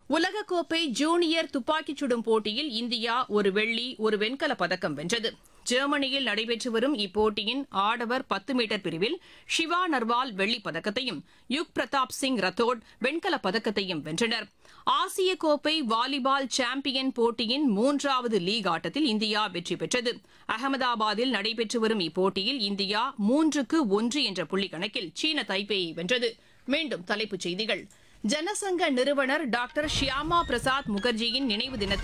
உலகக்கோப்பை ஜூனியர் துப்பாக்கிச் சுடும் போட்டியில் இந்தியா ஒரு வெள்ளி ஒரு வெண்கலப் பதக்கம் வென்றது ஜெர்மனியில் நடைபெற்று வரும் இப்போட்டியின் ஆடவர் பத்து மீட்டர் பிரிவில் ஷிவா நர்வால் வெள்ளிப் பதக்கத்தையும் யுக் பிரதாப் சிங் ரத்தோட் வெண்கலப் பதக்கத்தையும் வென்றனர் ஆசிய கோப்பை வாலிபால் சாம்பியன் போட்டியின் மூன்றாவது லீக் ஆட்டத்தில் இந்தியா வெற்றி பெற்றது அகமதாபாத்தில் நடைபெற்று வரும் இப்போட்டியில் இந்தியா மூன்றுக்கு ஒன்று என்ற புள்ளி கணக்கில் சீன தைப்பேயை வென்றது மீண்டும் தலைப்புச் செய்திகள் ஜனசங்க நிறுவனர் டாக்டர் ஷியாமா பிரசாத் முகர்ஜியின் நினைவு தினத்தை